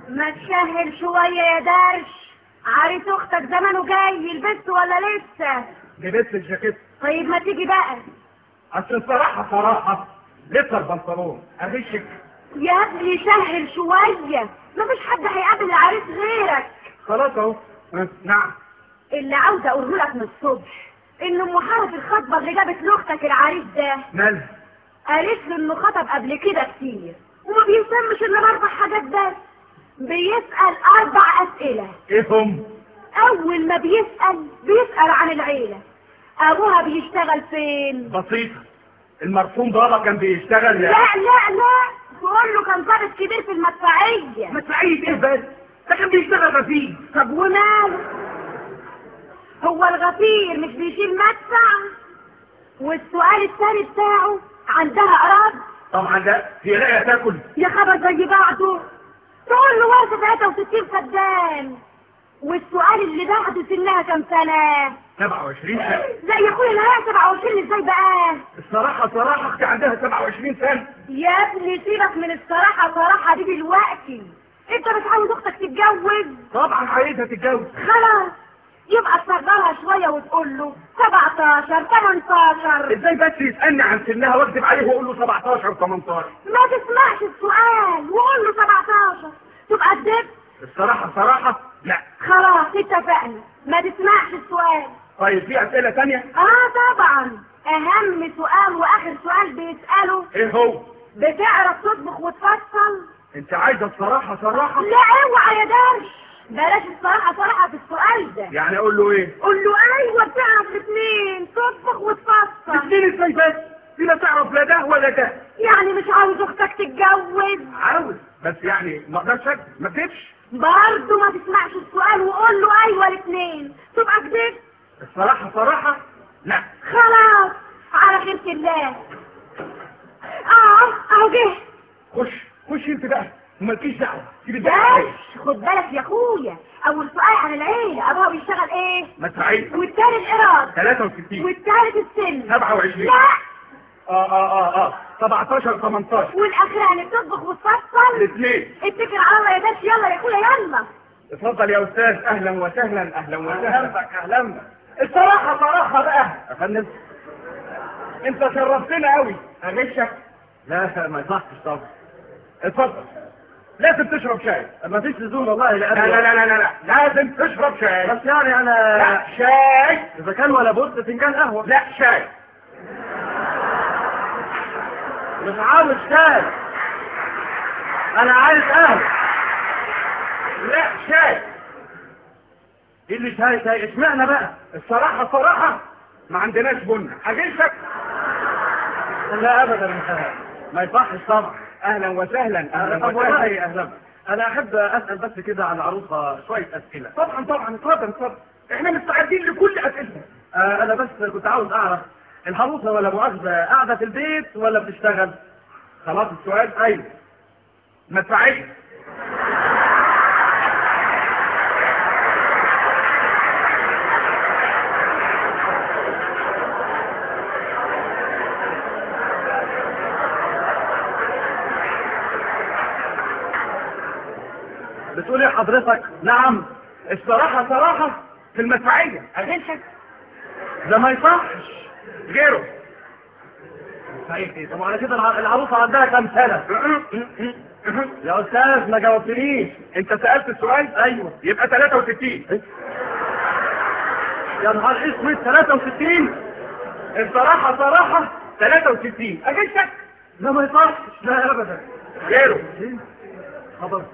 ما تسهل شوية يا درش عريس اختك زمانه جاي لبست ولا لسه لبست الجاكيت طيب ما تيجي بقى اصل الصراحه صراحه لسه البنطلون اغشك يا ابني سهل شوية مفيش حد هيقابل العريس غيرك خلاص اهو ها، نعم اللي عاوزة اقوله لك من الصبح ان ام حارة الخطبة اللي جابت لاختك العريس ده مالها قالت له انه خطب قبل كده كتير وما بيسمش الا اربع حاجات بس بيسأل اربع اسئلة ايه هم اول ما بيسأل بيسأل عن العيلة ابوها بيشتغل فين بسيطه المرحوم بابا كان بيشتغل لا لا لا تقول له كان ضابط كبير في المدفعية مدفعيه ايه بس ده كان بيشتغل غسيل طب وماله هو الغفير مش بيشيل مدفع والسؤال الثاني بتاعه عندها قراب طبعا ده هي لاقيه تاكل يا خبر زي بعضه تقول له ورثة 63 فدان والسؤال اللي بعده سنها كام سنة 27 سنه لا يا اخويا انا 27 ازاي بقى الصراحه صراحه اختي عندها 27 سنه يا ابني سيبك من الصراحة صراحة دي دلوقتي انت مش عاوز اختك تتجوز طبعا عايزها تتجوز خلاص يبقى تصغرها شوية وتقول له 17 18 ازاي بس يسالني عن سنها واكذب عليه واقول له 17 18 ما تسمعش السؤال وقول له 17 تبقى كدبت الصراحه صراحه لا خلاص اتفقنا ما تسمعش السؤال طيب في اسئله تانية اه طبعا اهم سؤال واخر سؤال بيسأله ايه هو بتعرف تطبخ وتفصل انت عايزه الصراحه صراحه لا اوعى يا درش بلاش الصراحة صراحة في السؤال ده يعني اقول له ايه قول له ايوه بتعرف الاثنين تطبخ وتفصل الاثنين ازاي بس دي لا تعرف لا ده ولا ده يعني مش عاوز اختك تتجوز عاوز بس يعني ما اقدرش أكذب، ما اكذبش برضه ما تسمعش السؤال وقول له ايوه الاثنين تبقى كدبت الصراحه صراحه لا خلاص على خيرة الله اه اهو جه خش خش انت بقى ومالكيش دعوه سيب الدعوه عليا. بس خد بالك يا اخويا اول سؤال عن العيله ابوها بيشتغل ايه مدفعيه والتاني القرار 63 والتالت السن 27 لا اه اه اه اه 17 18 والاخراني بتطبخ وتفصل الاثنين اتكل على الله يا درش يلا يا اخويا يلا اتفضل يا استاذ اهلا وسهلا اهلا وسهلا اهلا بك الصراحه صراحه بقى يا فندم انت شرفتنا قوي اغشك لا ما يصحش طبعا اتفضل لازم تشرب شاي ما فيش لزوم والله لا لا لا لا لا, لا. لازم تشرب شاي بس يعني انا لا شاي اذا كان ولا بد فنجان قهوه لا شاي مش عاوز شاي انا عايز قهوه لا شاي ايه اللي شاي شاي اشمعنى بقى الصراحه صراحه ما عندناش بن اغشك لا ابدا ما يصحش طبعا اهلا وسهلا اهلا طب والله وسهلا اهلا انا احب اسال بس كده عن العروسه شويه اسئله طبعا طبعا اتفضل اتفضل احنا مستعدين لكل اسئلتك آه انا بس كنت عاوز اعرف العروسه ولا مؤاخذه قاعده في البيت ولا بتشتغل خلاص السؤال ايوه مدفعيه بتقول ايه حضرتك نعم الصراحة صراحة في المدفعية أغشك ده ما يصحش غيره صحيح إيه؟ طب على كده الع- العروسه عندها كام سنه يا استاذ ما جاوبتنيش انت سألت السؤال ايوه يبقى 63 يا نهار اسود 63 الصراحة صراحة 63 أغشك ده ما يصحش لا ابدا غيره خبر